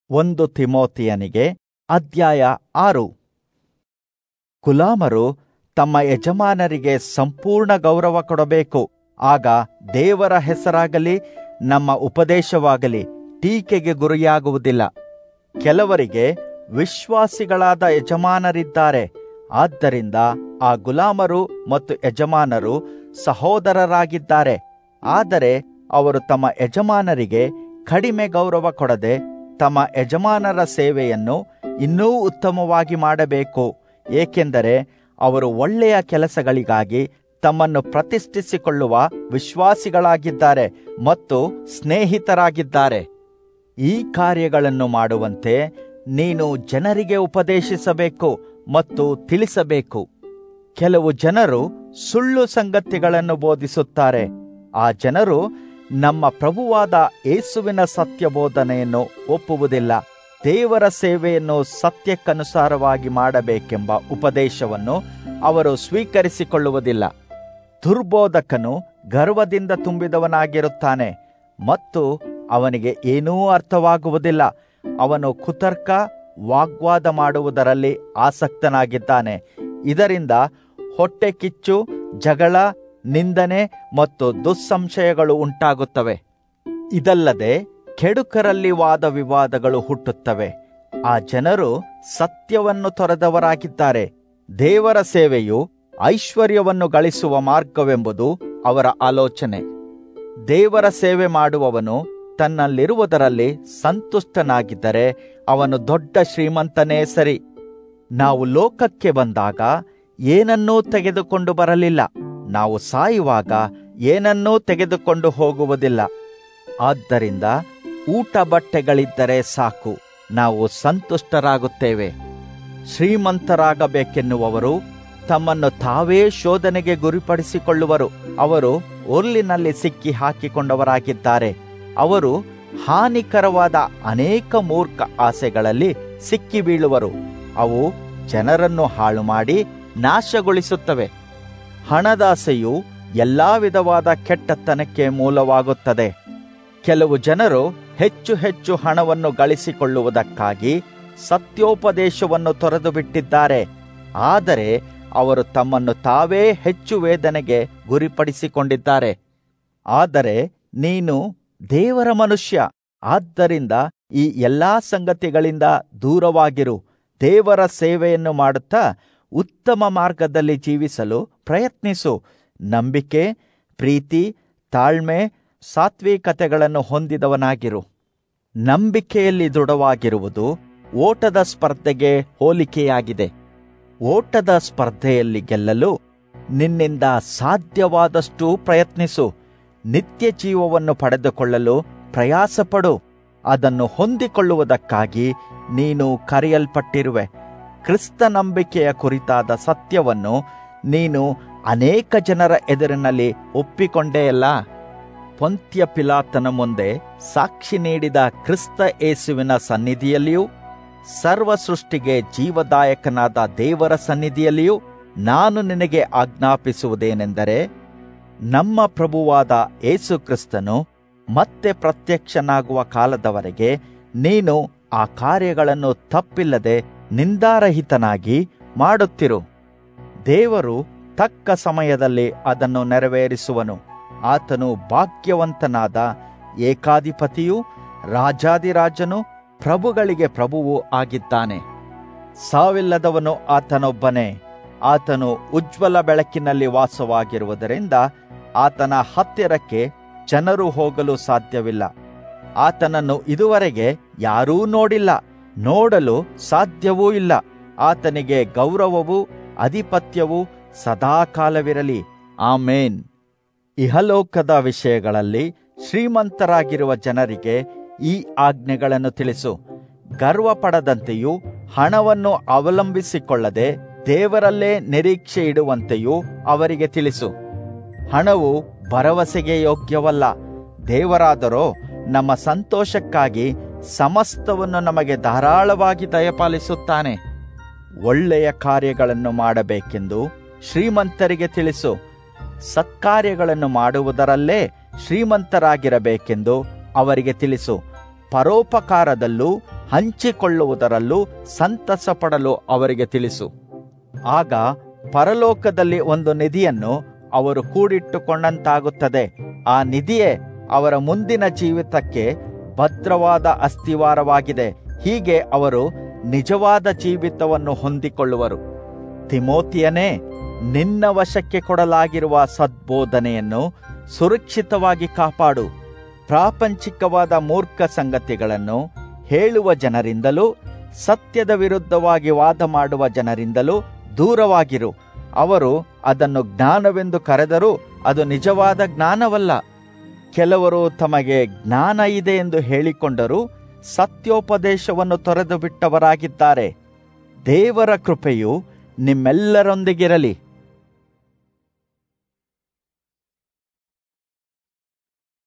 ಒಂದು ತಿಮೋತಿಯನಿಗೆ ಅಧ್ಯಾಯ ಆರು ಗುಲಾಮರು ತಮ್ಮ ಯಜಮಾನರಿಗೆ ಸಂಪೂರ್ಣ ಗೌರವ ಕೊಡಬೇಕು ಆಗ ದೇವರ ಹೆಸರಾಗಲಿ ನಮ್ಮ ಉಪದೇಶವಾಗಲಿ ಟೀಕೆಗೆ ಗುರಿಯಾಗುವುದಿಲ್ಲ ಕೆಲವರಿಗೆ ವಿಶ್ವಾಸಿಗಳಾದ ಯಜಮಾನರಿದ್ದಾರೆ ಆದ್ದರಿಂದ ಆ ಗುಲಾಮರು ಮತ್ತು ಯಜಮಾನರು ಸಹೋದರರಾಗಿದ್ದಾರೆ ಆದರೆ ಅವರು ತಮ್ಮ ಯಜಮಾನರಿಗೆ ಕಡಿಮೆ ಗೌರವ ಕೊಡದೆ ತಮ್ಮ ಯಜಮಾನರ ಸೇವೆಯನ್ನು ಇನ್ನೂ ಉತ್ತಮವಾಗಿ ಮಾಡಬೇಕು ಏಕೆಂದರೆ ಅವರು ಒಳ್ಳೆಯ ಕೆಲಸಗಳಿಗಾಗಿ ತಮ್ಮನ್ನು ಪ್ರತಿಷ್ಠಿಸಿಕೊಳ್ಳುವ ವಿಶ್ವಾಸಿಗಳಾಗಿದ್ದಾರೆ ಮತ್ತು ಸ್ನೇಹಿತರಾಗಿದ್ದಾರೆ ಈ ಕಾರ್ಯಗಳನ್ನು ಮಾಡುವಂತೆ ನೀನು ಜನರಿಗೆ ಉಪದೇಶಿಸಬೇಕು ಮತ್ತು ತಿಳಿಸಬೇಕು ಕೆಲವು ಜನರು ಸುಳ್ಳು ಸಂಗತಿಗಳನ್ನು ಬೋಧಿಸುತ್ತಾರೆ ಆ ಜನರು ನಮ್ಮ ಪ್ರಭುವಾದ ಯೇಸುವಿನ ಸತ್ಯಬೋಧನೆಯನ್ನು ಒಪ್ಪುವುದಿಲ್ಲ ದೇವರ ಸೇವೆಯನ್ನು ಸತ್ಯಕ್ಕನುಸಾರವಾಗಿ ಮಾಡಬೇಕೆಂಬ ಉಪದೇಶವನ್ನು ಅವರು ಸ್ವೀಕರಿಸಿಕೊಳ್ಳುವುದಿಲ್ಲ ದುರ್ಬೋಧಕನು ಗರ್ವದಿಂದ ತುಂಬಿದವನಾಗಿರುತ್ತಾನೆ ಮತ್ತು ಅವನಿಗೆ ಏನೂ ಅರ್ಥವಾಗುವುದಿಲ್ಲ ಅವನು ಕುತರ್ಕ ವಾಗ್ವಾದ ಮಾಡುವುದರಲ್ಲಿ ಆಸಕ್ತನಾಗಿದ್ದಾನೆ ಇದರಿಂದ ಹೊಟ್ಟೆ ಕಿಚ್ಚು ಜಗಳ ನಿಂದನೆ ಮತ್ತು ದುಸ್ಸಂಶಯಗಳು ಉಂಟಾಗುತ್ತವೆ ಇದಲ್ಲದೆ ಕೆಡುಕರಲ್ಲಿ ವಾದ ವಿವಾದಗಳು ಹುಟ್ಟುತ್ತವೆ ಆ ಜನರು ಸತ್ಯವನ್ನು ತೊರೆದವರಾಗಿದ್ದಾರೆ ದೇವರ ಸೇವೆಯು ಐಶ್ವರ್ಯವನ್ನು ಗಳಿಸುವ ಮಾರ್ಗವೆಂಬುದು ಅವರ ಆಲೋಚನೆ ದೇವರ ಸೇವೆ ಮಾಡುವವನು ತನ್ನಲ್ಲಿರುವುದರಲ್ಲಿ ಸಂತುಷ್ಟನಾಗಿದ್ದರೆ ಅವನು ದೊಡ್ಡ ಶ್ರೀಮಂತನೇ ಸರಿ ನಾವು ಲೋಕಕ್ಕೆ ಬಂದಾಗ ಏನನ್ನೂ ತೆಗೆದುಕೊಂಡು ಬರಲಿಲ್ಲ ನಾವು ಸಾಯುವಾಗ ಏನನ್ನೂ ತೆಗೆದುಕೊಂಡು ಹೋಗುವುದಿಲ್ಲ ಆದ್ದರಿಂದ ಊಟ ಬಟ್ಟೆಗಳಿದ್ದರೆ ಸಾಕು ನಾವು ಸಂತುಷ್ಟರಾಗುತ್ತೇವೆ ಶ್ರೀಮಂತರಾಗಬೇಕೆನ್ನುವವರು ತಮ್ಮನ್ನು ತಾವೇ ಶೋಧನೆಗೆ ಗುರಿಪಡಿಸಿಕೊಳ್ಳುವರು ಅವರು ಉರ್ಲಿನಲ್ಲಿ ಸಿಕ್ಕಿ ಹಾಕಿಕೊಂಡವರಾಗಿದ್ದಾರೆ ಅವರು ಹಾನಿಕರವಾದ ಅನೇಕ ಮೂರ್ಖ ಆಸೆಗಳಲ್ಲಿ ಸಿಕ್ಕಿ ಬೀಳುವರು ಅವು ಜನರನ್ನು ಹಾಳು ಮಾಡಿ ನಾಶಗೊಳಿಸುತ್ತವೆ ಹಣದಾಸೆಯು ಎಲ್ಲಾ ವಿಧವಾದ ಕೆಟ್ಟತನಕ್ಕೆ ಮೂಲವಾಗುತ್ತದೆ ಕೆಲವು ಜನರು ಹೆಚ್ಚು ಹೆಚ್ಚು ಹಣವನ್ನು ಗಳಿಸಿಕೊಳ್ಳುವುದಕ್ಕಾಗಿ ಸತ್ಯೋಪದೇಶವನ್ನು ತೊರೆದು ಬಿಟ್ಟಿದ್ದಾರೆ ಆದರೆ ಅವರು ತಮ್ಮನ್ನು ತಾವೇ ಹೆಚ್ಚು ವೇದನೆಗೆ ಗುರಿಪಡಿಸಿಕೊಂಡಿದ್ದಾರೆ ಆದರೆ ನೀನು ದೇವರ ಮನುಷ್ಯ ಆದ್ದರಿಂದ ಈ ಎಲ್ಲಾ ಸಂಗತಿಗಳಿಂದ ದೂರವಾಗಿರು ದೇವರ ಸೇವೆಯನ್ನು ಮಾಡುತ್ತಾ ಉತ್ತಮ ಮಾರ್ಗದಲ್ಲಿ ಜೀವಿಸಲು ಪ್ರಯತ್ನಿಸು ನಂಬಿಕೆ ಪ್ರೀತಿ ತಾಳ್ಮೆ ಸಾತ್ವಿಕತೆಗಳನ್ನು ಹೊಂದಿದವನಾಗಿರು ನಂಬಿಕೆಯಲ್ಲಿ ದೃಢವಾಗಿರುವುದು ಓಟದ ಸ್ಪರ್ಧೆಗೆ ಹೋಲಿಕೆಯಾಗಿದೆ ಓಟದ ಸ್ಪರ್ಧೆಯಲ್ಲಿ ಗೆಲ್ಲಲು ನಿನ್ನಿಂದ ಸಾಧ್ಯವಾದಷ್ಟು ಪ್ರಯತ್ನಿಸು ನಿತ್ಯ ಜೀವವನ್ನು ಪಡೆದುಕೊಳ್ಳಲು ಪ್ರಯಾಸಪಡು ಅದನ್ನು ಹೊಂದಿಕೊಳ್ಳುವುದಕ್ಕಾಗಿ ನೀನು ಕರೆಯಲ್ಪಟ್ಟಿರುವೆ ಕ್ರಿಸ್ತ ನಂಬಿಕೆಯ ಕುರಿತಾದ ಸತ್ಯವನ್ನು ನೀನು ಅನೇಕ ಜನರ ಎದುರಿನಲ್ಲಿ ಒಪ್ಪಿಕೊಂಡೇ ಅಲ್ಲ ಪೊಂತ್ಯ ಪಿಲಾತನ ಮುಂದೆ ಸಾಕ್ಷಿ ನೀಡಿದ ಕ್ರಿಸ್ತ ಯೇಸುವಿನ ಸನ್ನಿಧಿಯಲ್ಲಿಯೂ ಸರ್ವ ಸೃಷ್ಟಿಗೆ ಜೀವದಾಯಕನಾದ ದೇವರ ಸನ್ನಿಧಿಯಲ್ಲಿಯೂ ನಾನು ನಿನಗೆ ಆಜ್ಞಾಪಿಸುವುದೇನೆಂದರೆ ನಮ್ಮ ಪ್ರಭುವಾದ ಯೇಸು ಕ್ರಿಸ್ತನು ಮತ್ತೆ ಪ್ರತ್ಯಕ್ಷನಾಗುವ ಕಾಲದವರೆಗೆ ನೀನು ಆ ಕಾರ್ಯಗಳನ್ನು ತಪ್ಪಿಲ್ಲದೆ ನಿಂದಾರಹಿತನಾಗಿ ಮಾಡುತ್ತಿರು ದೇವರು ತಕ್ಕ ಸಮಯದಲ್ಲಿ ಅದನ್ನು ನೆರವೇರಿಸುವನು ಆತನು ಭಾಗ್ಯವಂತನಾದ ಏಕಾಧಿಪತಿಯೂ ರಾಜಾದಿರಾಜನು ಪ್ರಭುಗಳಿಗೆ ಪ್ರಭುವೂ ಆಗಿದ್ದಾನೆ ಸಾವಿಲ್ಲದವನು ಆತನೊಬ್ಬನೇ ಆತನು ಉಜ್ವಲ ಬೆಳಕಿನಲ್ಲಿ ವಾಸವಾಗಿರುವುದರಿಂದ ಆತನ ಹತ್ತಿರಕ್ಕೆ ಜನರು ಹೋಗಲು ಸಾಧ್ಯವಿಲ್ಲ ಆತನನ್ನು ಇದುವರೆಗೆ ಯಾರೂ ನೋಡಿಲ್ಲ ನೋಡಲು ಸಾಧ್ಯವೂ ಇಲ್ಲ ಆತನಿಗೆ ಗೌರವವು ಅಧಿಪತ್ಯವು ಸದಾಕಾಲವಿರಲಿ ಆಮೇನ್ ಇಹಲೋಕದ ವಿಷಯಗಳಲ್ಲಿ ಶ್ರೀಮಂತರಾಗಿರುವ ಜನರಿಗೆ ಈ ಆಜ್ಞೆಗಳನ್ನು ತಿಳಿಸು ಗರ್ವ ಪಡದಂತೆಯೂ ಹಣವನ್ನು ಅವಲಂಬಿಸಿಕೊಳ್ಳದೆ ದೇವರಲ್ಲೇ ನಿರೀಕ್ಷೆ ಇಡುವಂತೆಯೂ ಅವರಿಗೆ ತಿಳಿಸು ಹಣವು ಭರವಸೆಗೆ ಯೋಗ್ಯವಲ್ಲ ದೇವರಾದರೋ ನಮ್ಮ ಸಂತೋಷಕ್ಕಾಗಿ ಸಮಸ್ತವನ್ನು ನಮಗೆ ಧಾರಾಳವಾಗಿ ದಯಪಾಲಿಸುತ್ತಾನೆ ಒಳ್ಳೆಯ ಕಾರ್ಯಗಳನ್ನು ಮಾಡಬೇಕೆಂದು ಶ್ರೀಮಂತರಿಗೆ ತಿಳಿಸು ಸತ್ಕಾರ್ಯಗಳನ್ನು ಮಾಡುವುದರಲ್ಲೇ ಶ್ರೀಮಂತರಾಗಿರಬೇಕೆಂದು ಅವರಿಗೆ ತಿಳಿಸು ಪರೋಪಕಾರದಲ್ಲೂ ಹಂಚಿಕೊಳ್ಳುವುದರಲ್ಲೂ ಸಂತಸ ಪಡಲು ಅವರಿಗೆ ತಿಳಿಸು ಆಗ ಪರಲೋಕದಲ್ಲಿ ಒಂದು ನಿಧಿಯನ್ನು ಅವರು ಕೂಡಿಟ್ಟುಕೊಂಡಂತಾಗುತ್ತದೆ ಆ ನಿಧಿಯೇ ಅವರ ಮುಂದಿನ ಜೀವಿತಕ್ಕೆ ಭದ್ರವಾದ ಅಸ್ಥಿವಾರವಾಗಿದೆ ಹೀಗೆ ಅವರು ನಿಜವಾದ ಜೀವಿತವನ್ನು ಹೊಂದಿಕೊಳ್ಳುವರು ತಿಮೋತಿಯನೇ ನಿನ್ನ ವಶಕ್ಕೆ ಕೊಡಲಾಗಿರುವ ಸದ್ಬೋಧನೆಯನ್ನು ಸುರಕ್ಷಿತವಾಗಿ ಕಾಪಾಡು ಪ್ರಾಪಂಚಿಕವಾದ ಮೂರ್ಖ ಸಂಗತಿಗಳನ್ನು ಹೇಳುವ ಜನರಿಂದಲೂ ಸತ್ಯದ ವಿರುದ್ಧವಾಗಿ ವಾದ ಮಾಡುವ ಜನರಿಂದಲೂ ದೂರವಾಗಿರು ಅವರು ಅದನ್ನು ಜ್ಞಾನವೆಂದು ಕರೆದರೂ ಅದು ನಿಜವಾದ ಜ್ಞಾನವಲ್ಲ ಕೆಲವರು ತಮಗೆ ಜ್ಞಾನ ಇದೆ ಎಂದು ಹೇಳಿಕೊಂಡರೂ ಸತ್ಯೋಪದೇಶವನ್ನು ತೊರೆದು ಬಿಟ್ಟವರಾಗಿದ್ದಾರೆ ದೇವರ ಕೃಪೆಯು ನಿಮ್ಮೆಲ್ಲರೊಂದಿಗಿರಲಿ